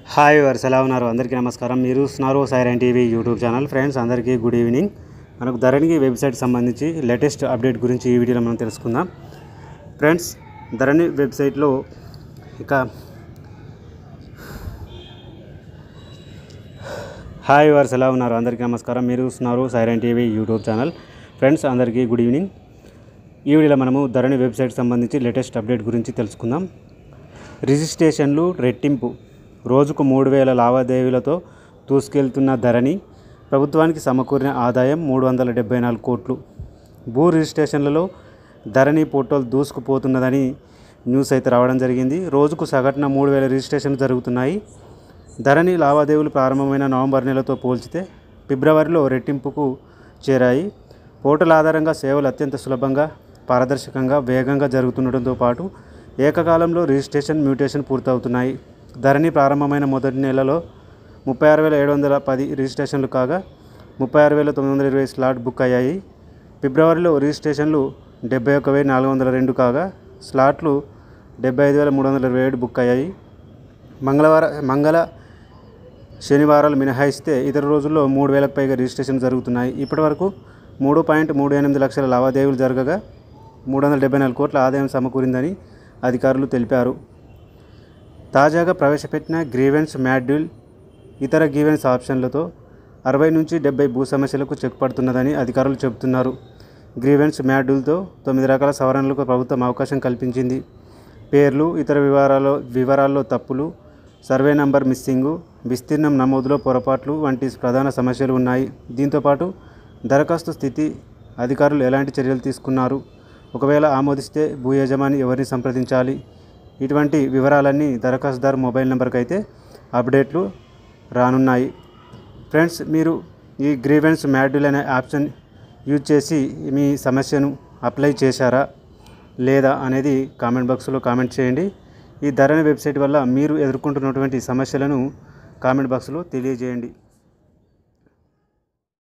hi verse ఎలా ఉన్నారు అందరికీ నమస్కారం మీరు చూస్తున్నారు Siren TV YouTube channel friends అందరికీ గుడ్ ఈవినింగ్ మనకు ధరణి వెబ్సైట్ సంబంధించి లేటెస్ట్ అప్డేట్ గురించి ఈ వీడియోలో మనం తెలుసుకుందాం ఫ్రెండ్స్ ధరణి వెబ్సైట్లో ఇక హాయ్ వర్స్ ఎలా ఉన్నారు అందరికీ నమస్కారం మీరు చూస్తున్నారు Siren TV YouTube channel friends అందరికీ గుడ్ ఈవినింగ్ ఈ వీడియోలో మనము ధరణి వెబ్సైట్ సంబంధించి లేటెస్ట్ అప్డేట్ గురించి తెలుసుకుందాం రిజిస్ట్రేషన్లు రెట్టింపు రోజుకు మూడు వేల లావాదేవీలతో దూసుకెళ్తున్న ధరణి ప్రభుత్వానికి సమకూరిన ఆదాయం మూడు వందల డెబ్బై నాలుగు కోట్లు భూ రిజిస్ట్రేషన్లలో ధరణి పోర్టల్ దూసుకుపోతున్నదని న్యూస్ అయితే రావడం జరిగింది రోజుకు సగటున మూడు వేల రిజిస్ట్రేషన్లు జరుగుతున్నాయి ధరణి లావాదేవీలు ప్రారంభమైన నవంబర్ నెలతో పోల్చితే ఫిబ్రవరిలో రెట్టింపుకు చేరాయి పోర్టల్ ఆధారంగా సేవలు అత్యంత సులభంగా పారదర్శకంగా వేగంగా జరుగుతుండటంతో పాటు ఏకకాలంలో రిజిస్ట్రేషన్ మ్యూటేషన్ పూర్తవుతున్నాయి ధరణి ప్రారంభమైన మొదటి నెలలో ముప్పై ఆరు వేల ఏడు వందల పది రిజిస్ట్రేషన్లు కాగా ముప్పై ఆరు వేల తొమ్మిది వందల ఇరవై స్లాట్ బుక్ అయ్యాయి ఫిబ్రవరిలో రిజిస్ట్రేషన్లు డెబ్బై ఒక వెయ్యి నాలుగు వందల రెండు కాగా స్లాట్లు డెబ్బై ఐదు వేల మూడు వందల ఇరవై ఏడు బుక్ అయ్యాయి మంగళవారం మంగళ శనివారాలు మినహాయిస్తే ఇతర రోజుల్లో మూడు వేలకు పైగా రిజిస్ట్రేషన్ జరుగుతున్నాయి ఇప్పటివరకు మూడు పాయింట్ మూడు ఎనిమిది లక్షల లావాదేవీలు జరగగా మూడు వందల డెబ్బై నాలుగు కోట్ల ఆదాయం సమకూరిందని అధికారులు తెలిపారు తాజాగా ప్రవేశపెట్టిన గ్రీవెన్స్ మాడ్యూల్ ఇతర గ్రీవెన్స్ ఆప్షన్లతో అరవై నుంచి డెబ్బై భూ సమస్యలకు చెక్ పడుతున్నదని అధికారులు చెబుతున్నారు గ్రీవెన్స్ మాడ్యూల్తో తొమ్మిది రకాల సవరణలకు ప్రభుత్వం అవకాశం కల్పించింది పేర్లు ఇతర వివరాల్లో వివరాల్లో తప్పులు సర్వే నంబర్ మిస్సింగు విస్తీర్ణం నమోదులో పొరపాట్లు వంటి ప్రధాన సమస్యలు ఉన్నాయి దీంతోపాటు దరఖాస్తు స్థితి అధికారులు ఎలాంటి చర్యలు తీసుకున్నారు ఒకవేళ ఆమోదిస్తే భూ యజమాని ఎవరిని సంప్రదించాలి ఇటువంటి వివరాలన్నీ దరఖాస్తుదారు మొబైల్ నెంబర్కి అయితే అప్డేట్లు రానున్నాయి ఫ్రెండ్స్ మీరు ఈ గ్రీవెన్స్ మాడ్యూల్ అనే ఆప్షన్ యూజ్ చేసి మీ సమస్యను అప్లై చేశారా లేదా అనేది కామెంట్ బాక్స్లో కామెంట్ చేయండి ఈ ధరణి వెబ్సైట్ వల్ల మీరు ఎదుర్కొంటున్నటువంటి సమస్యలను కామెంట్ బాక్స్లో తెలియజేయండి